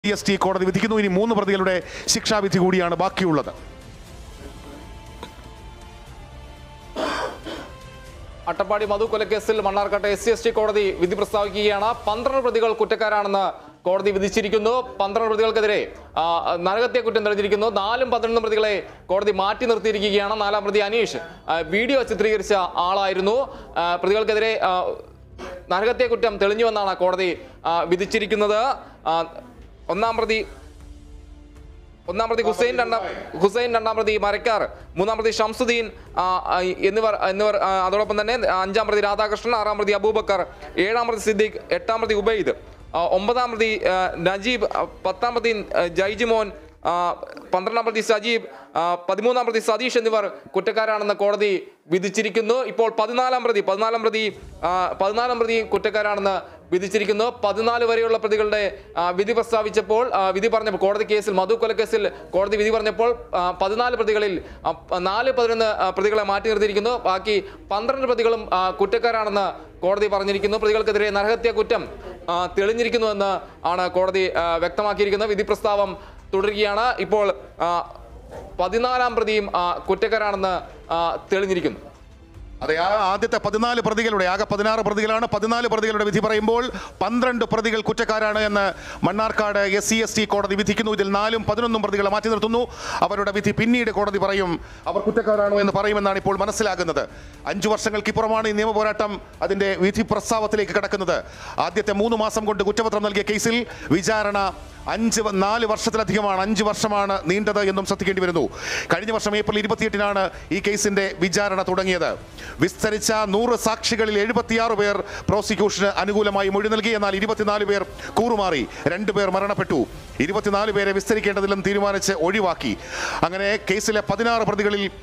S T കോടതി വിധിക്കുന്നു ഇനി മൂന്ന് പ്രതികളുടെ ശിക്ഷാവിധി കൂടിയാണ് ബാക്കിയുള്ളത് അട്ടപ്പാടി മധു കൊലക്കേസിൽ മണ്ണാർക്കാട്ടെ എസ് സി എസ് ടി കോടതി വിധി പ്രസ്താവിക്കുകയാണ് പന്ത്രണ്ട് പ്രതികൾ കുറ്റക്കാരാണെന്ന് കോടതി വിധിച്ചിരിക്കുന്നു പന്ത്രണ്ട് പ്രതികൾക്കെതിരെ ആ, നരഹത്യ കുറ്റം തെളിഞ്ഞിരിക്കുന്നു നാലും പന്ത്രണ്ടും പ്രതികളെ കോടതി മാറ്റി നിർത്തിയിരിക്കുകയാണ് നാലാം പ്രതി അനീഷ് ആ, വീഡിയോ ചിത്രീകരിച്ച ആളായിരുന്നു ആ, പ്രതികൾക്കെതിരെ ആ, നരഹത്യ കുറ്റം തെളിഞ്ഞുവെന്നാണ് കോടതി ആ, വിധിച്ചിരിക്കുന്നത് ആ, ഒന്നാം പ്രതി ഒന്നാം പ്രതി ഹുസൈൻ രണ്ടാം ഹുസൈൻ രണ്ടാം പ്രതി മരക്കാർ മൂന്നാം പ്രതി ഷംസുദ്ദീൻ ആ, ആ, എന്നിവർ എന്നിവർ ആ, അതോടൊപ്പം തന്നെ അഞ്ചാം പ്രതി രാധാകൃഷ്ണൻ ആറാം പ്രതി അബൂബക്കർ ഏഴാം പ്രതി സിദ്ദീഖ് എട്ടാം പ്രതി ഉബൈദ് ആ, ഒമ്പതാം പ്രതി ആ, നജീബ് ആ, പത്താം പ്രതി ആ, ജൈജിമോൻ ആ, പന്ത്രണ്ടാം പ്രതി സജീബ് ആ, പതിമൂന്നാം പ്രതി സതീഷ് എന്നിവർ കുറ്റക്കാരാണെന്ന് കോടതി വിധിച്ചിരിക്കുന്നു ഇപ്പോൾ പതിനാലാം പ്രതി പതിനാലാം പ്രതി ആ, പതിനാലാം പ്രതി കുറ്റക്കാരാണെന്ന് വിധിച്ചിരിക്കുന്നു പതിനാല് വരെയുള്ള പ്രതികളുടെ ആ, വിധി പ്രസ്താവിച്ചപ്പോൾ ആ, വിധി പറഞ്ഞപ്പോൾ കോടതി കേസിൽ മധു കൊലക്കേസിൽ കോടതി വിധി പറഞ്ഞപ്പോൾ ആ, പതിനാല് പ്രതികളിൽ ആ, പ- നാല് പതിനൊന്ന് ആ, പ്രതികളെ മാറ്റി നിർത്തിയിരിക്കുന്നു ബാക്കി പന്ത്രണ്ട് പ്രതികളും ആ, കുറ്റക്കാരാണെന്ന് കോടതി പറഞ്ഞിരിക്കുന്നു പ്രതികൾക്കെതിരെ നരഹത്യ കുറ്റം ആ, തെളിഞ്ഞിരിക്കുന്നുവെന്ന് ആണ് കോടതി ആ, വ്യക്തമാക്കിയിരിക്കുന്നത് വിധി പ്രസ്താവം തുടരുകയാണ് ഇപ്പോൾ ആ, പതിനാലാം പ്രതിയും ആ, കുറ്റക്കാരാണെന്ന് ആ, തെളിഞ്ഞിരിക്കുന്നു അതെ ആ ആദ്യത്തെ പതിനാല് പ്രതികളുടെ ആകെ പതിനാറ് പ്രതികളാണ് പതിനാല് പ്രതികളുടെ വിധി പറയുമ്പോൾ പന്ത്രണ്ട് പ്രതികൾ കുറ്റക്കാരാണ് എന്ന് Mannarkkad S C S T കോടതി വിധിക്കുന്നു ഇതിൽ നാലും പതിനൊന്നും പ്രതികളെ മാറ്റി നിർത്തുന്നു അവരുടെ വിധി പിന്നീട് കോടതി പറയും അവർ കുറ്റക്കാരാണോ എന്ന് പറയുമെന്നാണ് ഇപ്പോൾ മനസ്സിലാകുന്നത് അഞ്ചു വർഷങ്ങൾക്കിപ്പുറമാണ് ഈ നിയമ പോരാട്ടം അതിന്റെ വിധി പ്രസ്താവത്തിലേക്ക് കടക്കുന്നത് ആദ്യത്തെ മൂന്ന് മാസം കൊണ്ട് കുറ്റപത്രം നൽകിയ കേസിൽ വിചാരണ അഞ്ച് വ- നാല് വർഷത്തിലധികമാണ് അഞ്ച് വർഷമാണ് നീണ്ടത് എന്നും ശ്രദ്ധിക്കേണ്ടി വരുന്നു കഴിഞ്ഞ വർഷം ഏപ്രിൽ ഇരുപത്തിയെട്ടിനാണ് ഈ കേസിന്റെ വിചാരണ തുടങ്ങിയത് വിസ്തരിച്ച നൂറ് സാക്ഷികളിൽ എഴുപത്തിയാറ് പേർ പ്രോസിക്യൂഷന് അനുകൂലമായി മൊഴി നൽകി എന്നാൽ ഇരുപത്തിനാല് പേർ കൂറുമാറി രണ്ടുപേർ മരണപ്പെട്ടു ഇരുപത്തിനാല് പേരെ വിസ്തരിക്കേണ്ടതില്ലെന്ന് തീരുമാനിച്ച് ഒഴിവാക്കി അങ്ങനെ കേസിലെ പതിനാറ് പ്രതികളിൽ